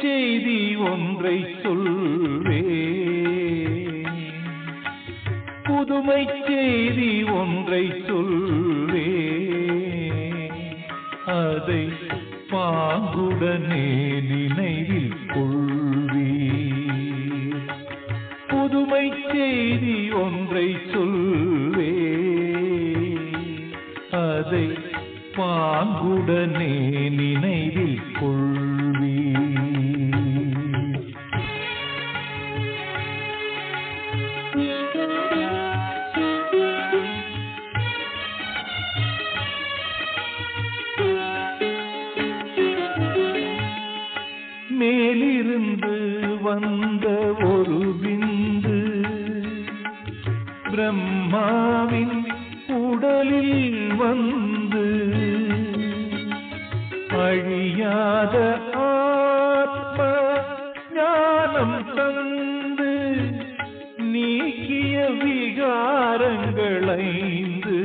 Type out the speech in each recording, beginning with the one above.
செய்தி ஒன்றை சொல்வே புதுமை செய்தி ஒன்றை சொல்வே அதை பாங்குடனே நினைவில் கொள்வீர் புதுமை செய்தி ஒன்றை சொல்வே அதை பாங்குடனே நினைவில் கொள்வீர் மேலிருந்து வந்த ஒரு பிந்து பிரம்மாவின் உடலில் வந்து அழியாத ஆத்ம ஞானம் தந்து நீக்கிய விகாரங்களைந்து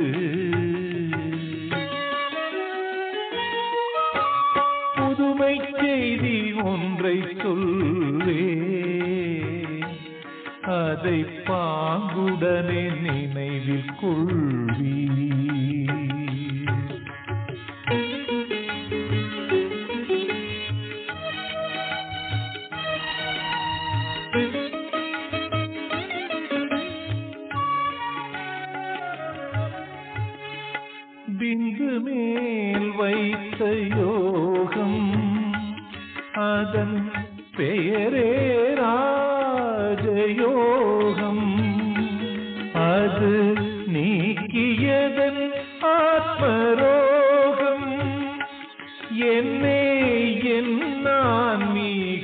புதுமை செய்தி ஒன்றை சொல்வே அதை பாங்குடனே நினைவில் கொள்வீ பிந்து மேல் வைத்த யோகம் அதன் பெயரே ராஜயோகம் அது நீக்கியதன் ஆத்மரோகம் என்னே என் ஆன்மீக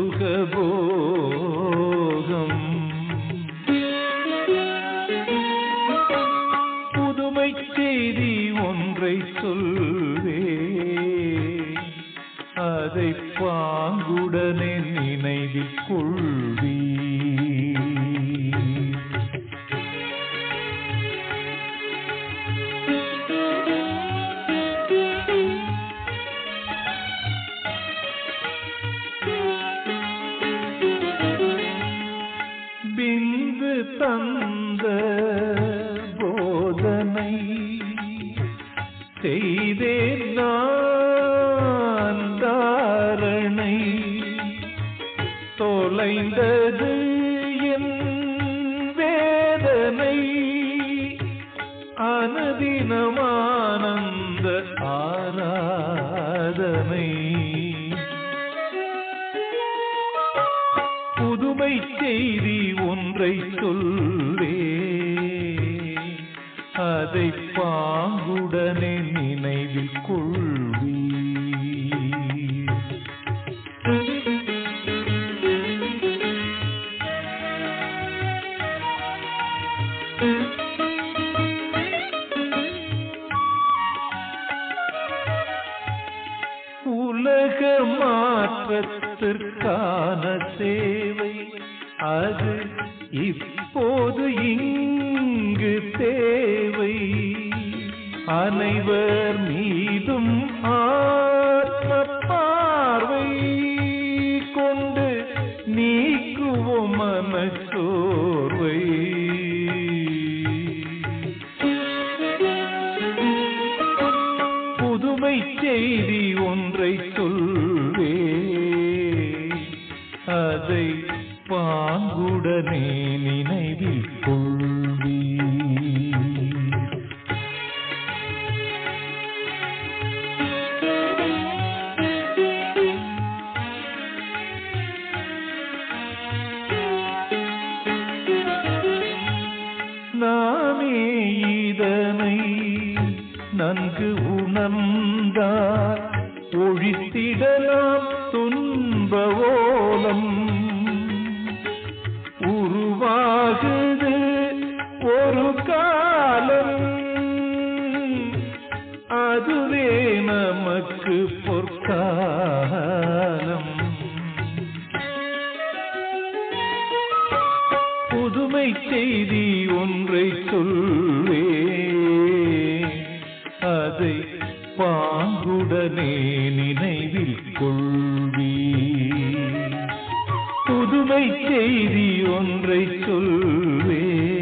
சுகபோகம் புதுமை செய்தி ஒன்றை சொல்வே அதை பாங்குடனே நினைவில் கொள்வீ பிந்து தந்த போதனை செய்தேன் நான் தாரணை தொலைந்தது என் வேதனை அனுதினமானந்த ஆராதனை புதுமை செய்தி ஒன்றை சொல்வே அதை பாங்குடனே நினைவில் கொள்வீ உலக மாற்றத்திற்கான சேவை அது இப்போது இங்கு தேவை அனைவர் மீதும் ஆத்ம பார்வை கொண்டு நீக்குவோம் மனச்சோர்வை புதுமை செய்தி ஒன்றை சொல்வே அதை பாங்குடனே நினைவில் கொள்வீ நாமே இதனை நன்கு உணர்ந்தார் ஒழித்திடலாம் துன்ப ஓலம் உருவாகுது ஒரு காலம் அதுவே நமக்கு பொற்காலம் புதுமை செய்தி ஒன்றை சொல்வே அதை பாங்குடனே நினைவில் கொள்வீ ஒன்றை சொல்வே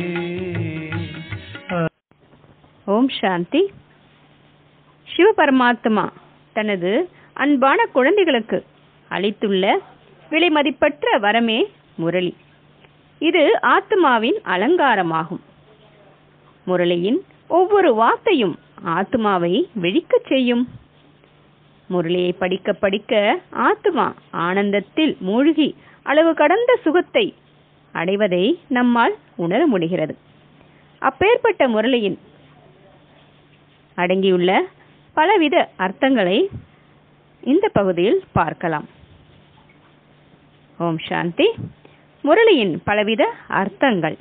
ஓம் சாந்தி சிவபரமாத்மா தனது அன்பான குழந்தைகளுக்கு அளித்துள்ள விலைமதிப்பற்ற வரமே முரளி இது ஆத்மாவின் அலங்காரமாகும் முரளியின் ஒவ்வொரு வார்த்தையும் ஆத்மாவை வெடிக்கச் செய்யும் முரளியை படிக்க படிக்க ஆத்மா ஆனந்தத்தில் மூழ்கி அளவு கடந்த சுகத்தை அடைவதை நம்மால் உணர முடிகிறது அப்பேற்பட்ட முரளியின் அடங்கியுள்ள பலவித அர்த்தங்களை இந்த பகுதியில் பார்க்கலாம் ஓம் சாந்தி முரளியின் பலவித அர்த்தங்கள்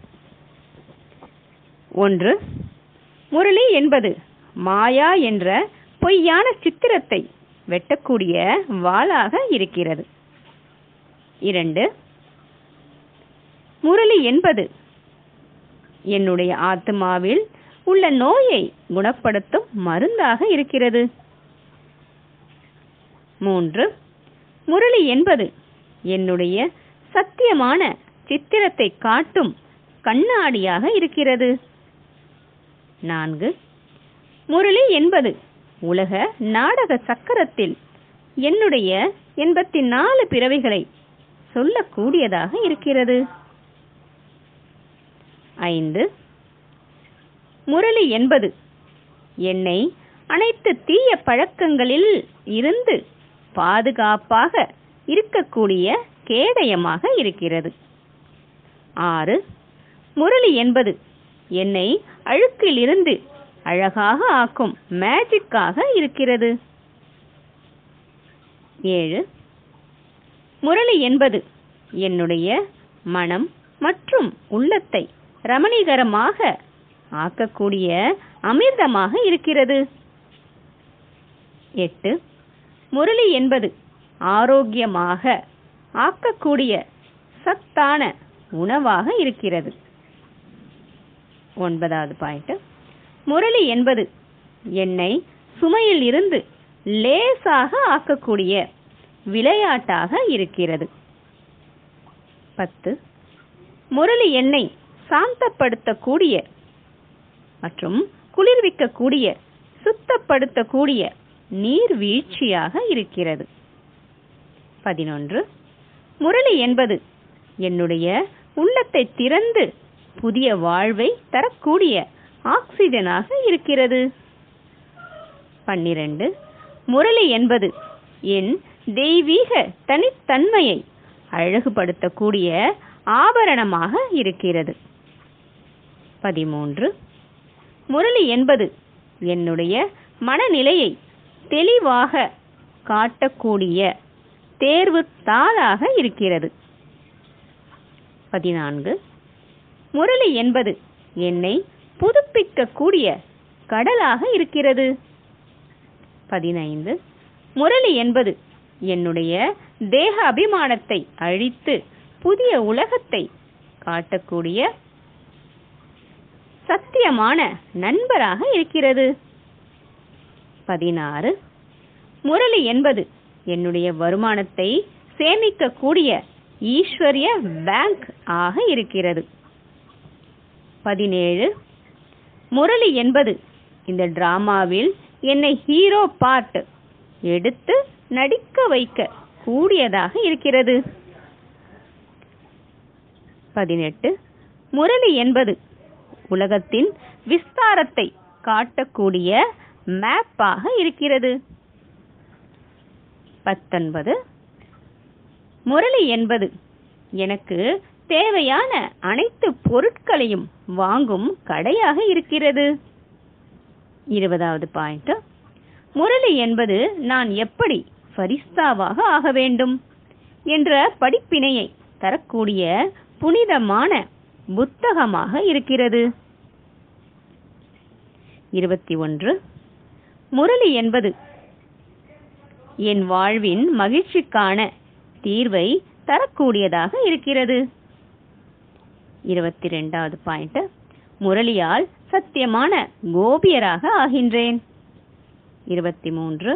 ஒன்று முரளி என்பது மாயா என்ற பொய்யான சித்திரத்தை வெட்டக்கூடிய வாளாக இருக்கிறது இரண்டு முரளி என்பது என்னுடைய ஆத்மாவில் உள்ள நோயை குணப்படுத்தும் மருந்தாக இருக்கிறது மூன்று முரளி என்பது என்னுடைய சத்தியமான சித்திரத்தை காட்டும் கண்ணாடியாக இருக்கிறது நான்கு முரளி என்பது உலக நாடக சக்கரத்தில் என்னுடைய எண்பத்தி நாலு பிறவிகளை சொல்லக்கூடியதாக இருக்கிறது ஐந்து முரளி என்பது என்னை அனைத்து தீய பழக்கங்களில் இருந்து பாதுகாப்பாக இருக்கக்கூடிய கேடயமாக இருக்கிறது ஆறு முரளி என்பது என்னை அழுக்கிலிருந்து அழகாக ஆக்கும் மேஜிக்காக இருக்கிறது ஏழு முரளி என்பது என்னுடைய மனம் மற்றும் உள்ளத்தை ரமணீகரமாக ஆக்கக்கூடிய அமிர்தமாக இருக்கிறது எட்டு முரளி என்பது ஆரோக்கியமாக ஆக்கக்கூடிய சத்தான உணவாக இருக்கிறது ஒன்பதாவது பாயிண்ட் முரளி என்பது என்னை சுமையில் இருந்து லேசாக ஆக்கக்கூடிய விளையாட்டாக இருக்கிறது பத்து முரளி எண்ணெய் சாந்தப்படுத்தக்கூடிய மற்றும் குளிர்விக்கக்கூடிய சுத்தப்படுத்தக்கூடிய நீர்வீழ்ச்சியாக இருக்கிறது பதினொன்று முரளி என்பது என்னுடைய உள்ளத்தை திறந்து புதிய வாழ்வை தரக்கூடிய ஆக்சிஜனாக இருக்கிறது பன்னிரண்டு முரளி என்பது என் தெய்வீக தனித்தன்மையை அழகுபடுத்தக்கூடிய ஆபரணமாக இருக்கிறது பதிமூன்று முரளி என்பது என்னுடைய மனநிலையை தெளிவாக காட்டக்கூடிய தேர்வு தாளாக இருக்கிறது பதினான்கு முரளி என்பது என்னை புதுப்பிக்கக்கூடிய கடலாக இருக்கிறது பதினைந்து முரளி என்பது என்னுடைய தேக அபிமானத்தை அழித்து புதிய உலகத்தை காட்டக்கூடிய சத்தியமான நண்பராக இருக்கிறது பதினாறு முரளி என்பது என்னுடைய வருமானத்தை சேமிக்கக்கூடிய ஈஸ்வரிய பேங்க் ஆக இருக்கிறது பதினேழு முரளி என்பது இந்த டிராமாவில் என்னை ஹீரோ பார்ட் எடுத்து நடிக்க வைக்க கூடியதாக இருக்கிறது பதினெட்டு முரளி என்பது உலகத்தின் விஸ்தாரத்தை காட்டக்கூடிய மேப்பாக இருக்கிறது பத்தொன்பது முரளி என்பது எனக்கு தேவையான அனைத்து பொருட்களையும் வாங்கும் கடையாக இருக்கிறது இருபதாவது பாயிண்ட் முரளி என்பது நான் எப்படி ஃபரிஸ்தாவாக ஆக வேண்டும் என்ற படிப்பினையை தரக்கூடிய புனிதமான புத்தகமாக இருக்கிறது இருபத்தி ஒன்று முரளி என்பது என் வாழ்வின் மகிழ்ச்சிக்கான தீர்வை தரக்கூடியதாக இருக்கிறது இருபத்தி ரெண்டாவது பாயிண்ட் முரளியால் சத்தியமான கோபியராக ஆகின்றேன் இருபத்தி மூன்று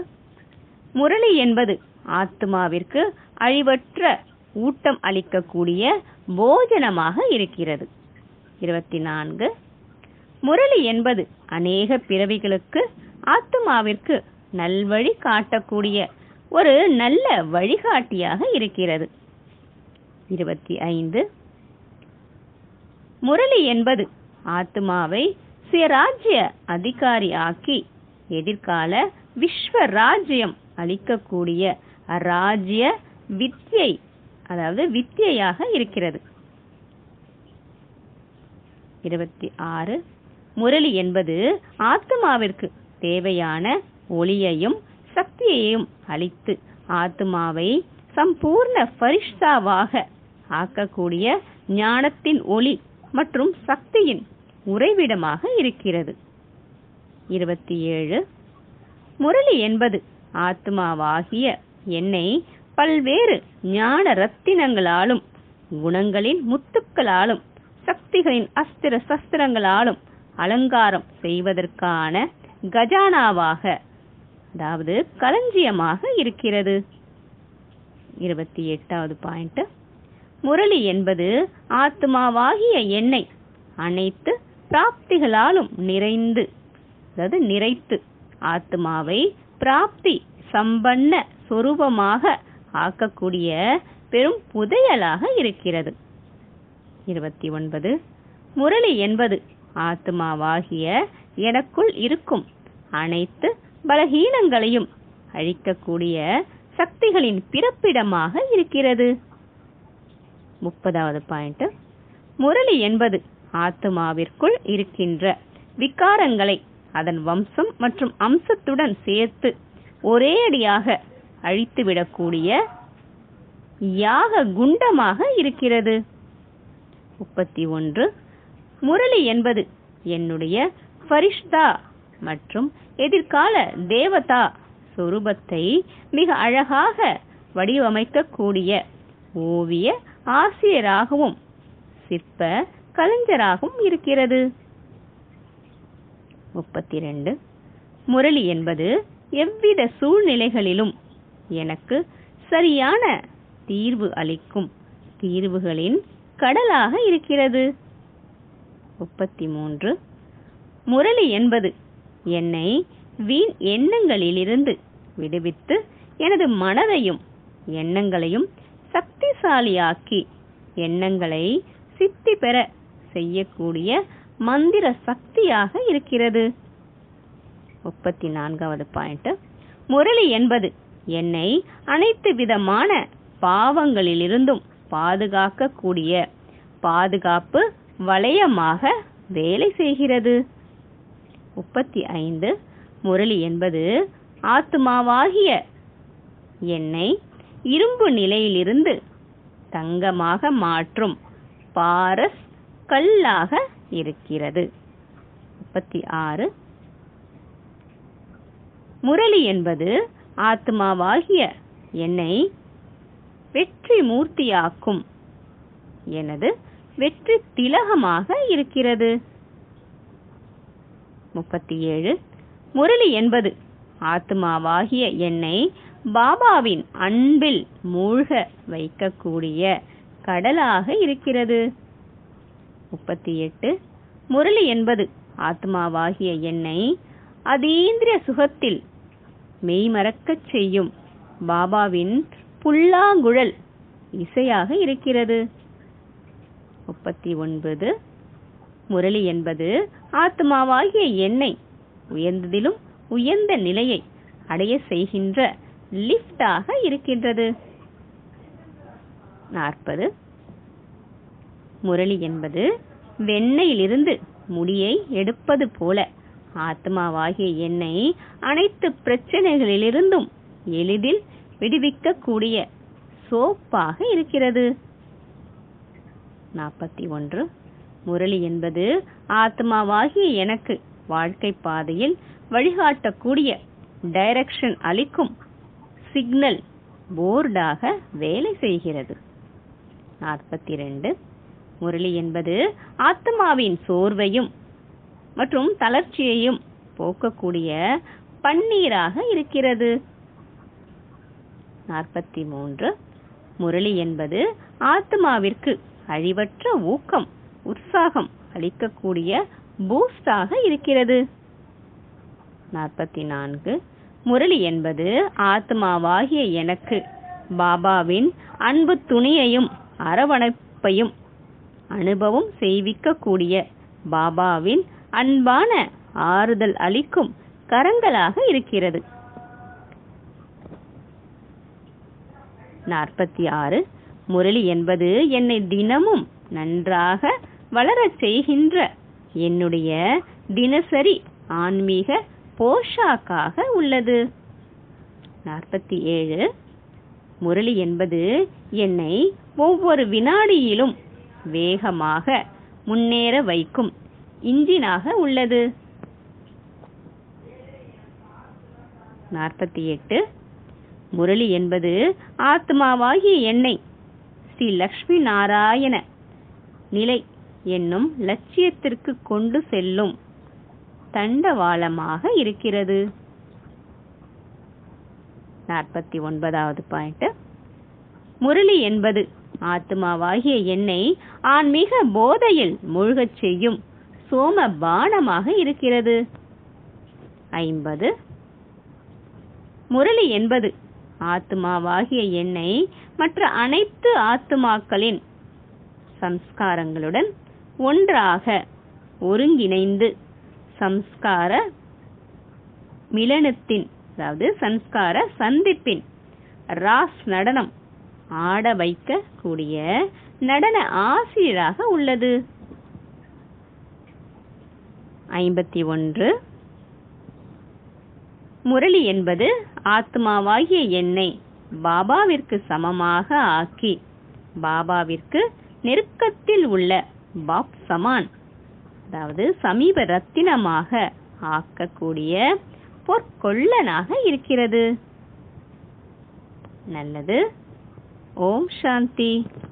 முரளி என்பது ஆத்மாவிற்கு அழிவற்ற ஊட்டம் அளிக்கக்கூடிய போஜனமாக இருக்கிறது இருபத்தி நான்கு முரளி என்பது அநேக பிறவிகளுக்கு ஆத்மாவிற்கு நல்வழி காட்டக்கூடிய ஒரு நல்ல வழிகாட்டியாக இருக்கிறது இருபத்தி ஐந்து முரளி என்பது ஆத்மாவை சுயராஜ்ய அதிகாரி ஆக்கி எதிர்கால விஸ்வ ராஜ்யம் அளிக்கக்கூடிய ராஜ்ய வித்யை அதாவது வித்யையாக இருக்கிறது இருபத்தி ஆறு முரளி என்பது ஆத்மாவிற்கு தேவையான ஒளியையும் சக்தியையும் அளித்து ஆத்மாவை சம்பூர்ண பரிஷ்தாவாக ஆக்கக்கூடிய ஞானத்தின் ஒளி மற்றும் சக்தியின் உறைவிடமாக இருக்கிறது இருபத்தி ஏழு முரளி என்பது ஆத்மாவாகிய என்னை பல்வேறு ஞான ரத்தினங்களாலும் குணங்களின் முத்துக்களாலும் சக்திகளின் அஸ்திர சஸ்திரங்களாலும் அலங்காரம் செய்வதற்கான கஜானாவாக அதாவது களஞ்சியமாக இருக்கிறது இருபத்தி எட்டாவது பாயிண்ட் முரளி என்பது ஆத்மாவாகிய எண்ணெய் அனைத்து பிராப்திகளாலும் நிறைந்து அதாவது நிறைத்து ஆத்மாவை பிராப்தி சம்பன்ன சொரூபமாக ஆக்கக்கூடிய பெரும் புதையலாக இருக்கிறது இருபத்தி ஒன்பது முரளி என்பது ஆத்மாவாகிய எனக்குள் இருக்கும் அனைத்து பலகீனங்களையும் அழிக்கக்கூடிய சக்திகளின் பிறப்பிடமாக இருக்கிறது முப்பதாவது பாயிண்ட் முரளி என்பது ஆத்மாவிற்குள் இருக்கின்ற விகாரங்களை அதன் வம்சம் மற்றும் அம்சத்துடன் சேர்த்து ஒரேடியாக அழித்துவிடக்கூடிய யாக குண்டமாக இருக்கிறது முப்பத்தி ஒன்று முரளி என்பது என்னுடைய ஃபரிஷ்தா மற்றும் எதிர்கால தேவதா சொரூபத்தை மிக அழகாக வடிவமைக்கக்கூடிய ஓவிய ஆசிரியராகவும் சிற்ப கலைஞராகவும் இருக்கிறது முப்பத்தி ரெண்டு முரளி என்பது எவ்வித சூழ்நிலைகளிலும் எனக்கு சரியான தீர்வு அளிக்கும் தீர்வுகளின் கடலாக இருக்கிறது முப்பத்தி மூன்று முரளி என்பது என்னை வீண் எண்ணங்களிலிருந்து விடுவித்து எனது மனதையும் எண்ணங்களையும் சக்திசாலியாக்கி எண்ணங்களை சித்தி பெற செய்யக்கூடிய மந்திர சக்தியாக இருக்கிறது முப்பத்தி நான்காவது பாயிண்ட் முரளி என்பது என்னை அனைத்து விதமான பாவங்களிலிருந்தும் பாதுகாக்கக்கூடிய பாதுகாப்பு வளையமாக வேலை செய்கிறது முப்பத்தி ஐந்து முரளி என்பது ஆத்மாவாகிய என்னை இரும்பு நிலையிலிருந்து தங்கமாக மாற்றும் பாரஸ் கல்லாக இருக்கிறது முப்பத்தி ஆறு முரளி என்பது ஆத்மாவாகிய என்னை வெற்றி மூர்த்தியாக்கும் எனது வெற்றி திலகமாக இருக்கிறது முப்பத்தி ஏழு முரளி என்பது ஆத்மாவாகிய என்னை பாபாவின் அன்பில் மூழ்க வைக்கக்கூடிய கடலாக இருக்கிறது முப்பத்தி எட்டு முரளி என்பது ஆத்மாவாகிய என்னை அதீந்திரிய சுகத்தில் மெய்மறக்கச் செய்யும் பாபாவின் புல்லாங்குழல் இசையாக இருக்கிறது முப்பத்தி ஒன்பது முரளி என்பது ஆத்மாவாகிய எண்ணெய் உயர்ந்ததிலும் உயர்ந்த நிலையை அடைய செய்கின்ற லிஃப்டாக இருக்கின்றது நாற்பது முரளி என்பது வெண்ணெயிலிருந்து முடியை எடுப்பது போல ஆத்மாவாகிய எண்ணெய் அனைத்து பிரச்சனைகளிலிருந்தும் எளிதில் விடுவிக்கக்கூடிய சோப்பாக இருக்கிறது நாற்பத்தி ஒன்று முரளி என்பது ஆத்மாவாகிய எனக்கு வாழ்க்கை பாதையில் வழிகாட்டக்கூடிய டைரக்ஷன் அளிக்கும் சிக்னல் போர்டாக வேலை செய்கிறது நாற்பத்தி ரெண்டு முரளி என்பது ஆத்மாவின் சோர்வையும் மற்றும் தளர்ச்சியையும் போக்கக்கூடிய பன்னீராக இருக்கிறது நாற்பத்தி மூன்று முரளி என்பது ஆத்மாவிற்கு அழிவற்ற ஊக்கம் உற்சாகம் அளிக்கக்கூடிய பூஸ்டாக இருக்கிறது நாற்பத்தி நான்கு முரளி என்பது ஆத்மாவாகிய எனக்கு பாபாவின் அன்பு துணியையும் அரவணைப்பையும் அனுபவம் செய்விக்கக்கூடிய பாபாவின் அன்பான ஆறுதல் அளிக்கும் கரங்களாக இருக்கிறது நாற்பத்தி ஆறு முரளி என்பது என்னை தினமும் நன்றாக வளரச் செய்கின்ற என்னுடைய தினசரி ஆன்மீக போஷாக்காக உள்ளது நாற்பத்தி ஏழு முரளி என்பது என்னை ஒவ்வொரு வினாடியிலும் வேகமாக முன்னேற வைக்கும் இன்ஜினாக உள்ளது நாற்பத்தி எட்டு முரளி என்பது ஆத்மாவாகிய என்னை ஸ்ரீ லக்ஷ்மி நாராயண நிலை என்னும் லட்சியத்திற்கு கொண்டு செல்லும் தண்டவாளமாக இருக்கிறது நாற்பத்தி ஒன்பதாவது பாயிண்ட் முரளி என்பது ஆத்மாவாகிய என்னை ஆன்மீக போதையில் மூழ்கச் செய்யும் சோம பானமாக இருக்கிறது ஐம்பது முரளி என்பது ஆத்மாவாகிய என்னை மற்ற அனைத்து ஆத்துமாக்களின் சம்ஸ்காரங்களுடன் ஒன்றாக ஒருங்கிணைந்து சம்ஸ்கார மிலனத்தின் அதாவது சம்ஸ்கார சந்திப்பின் ராஸ் நடனம் ஆட வைக்க கூடிய நடன ஆசிரியராக உள்ளது ஐம்பத்தி ஒன்று முரளி என்பது ஆத்மாவாகிய என்னை பாபாவிற்கு சமமாக ஆக்கி பாபாவிற்கு நெருக்கத்தில் உள்ள பாப் சமான் அதாவது சமீப ரத்தினமாக ஆக்கக்கூடிய பொற்கொள்ளனாக இருக்கிறது நல்லது ஓம் சாந்தி